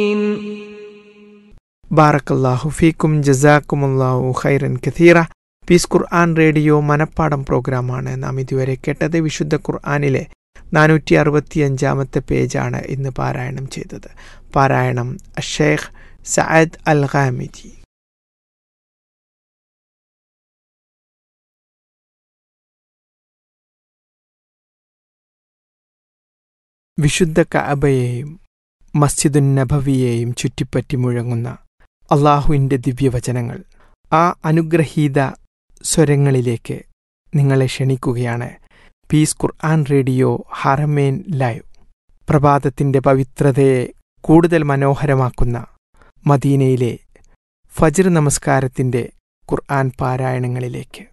ബാറക്കല്ലാഹു ഫീക്കും ജസാക്കുമുല്ലാഹു ഖൈറൻ കഥീറ പീസ് ഖുർആൻ റേഡിയോ മനപ്പാടം പ്രോഗ്രാമാണ് നാം ഇതുവരെ കേട്ടത് വിശുദ്ധ ഖുർആാനിലെ നാനൂറ്റി അറുപത്തിയഞ്ചാമത്തെ പേജാണ് ഇന്ന് പാരായണം ചെയ്തത് പാരായണം ഷെയ്ഖ് സഅദ് അൽ ഖാമിജി വിശുദ്ധ കഅബയെയും മസ്ജിദുൻ നബവിയെയും ചുറ്റിപ്പറ്റി മുഴങ്ങുന്ന അള്ളാഹുവിൻ്റെ ദിവ്യവചനങ്ങൾ ആ അനുഗ്രഹീത സ്വരങ്ങളിലേക്ക് നിങ്ങളെ ക്ഷണിക്കുകയാണ് peace Quran radio Haramain live പ്രഭാതത്തിൻ്റെ പവിത്രതയെ കൂടുതൽ മനോഹരമാക്കുന്ന മദീനയിലെ ഫജ്ർ നമസ്കാരത്തിൻ്റെ ഖുർആൻ പാരായണങ്ങളിലേക്ക്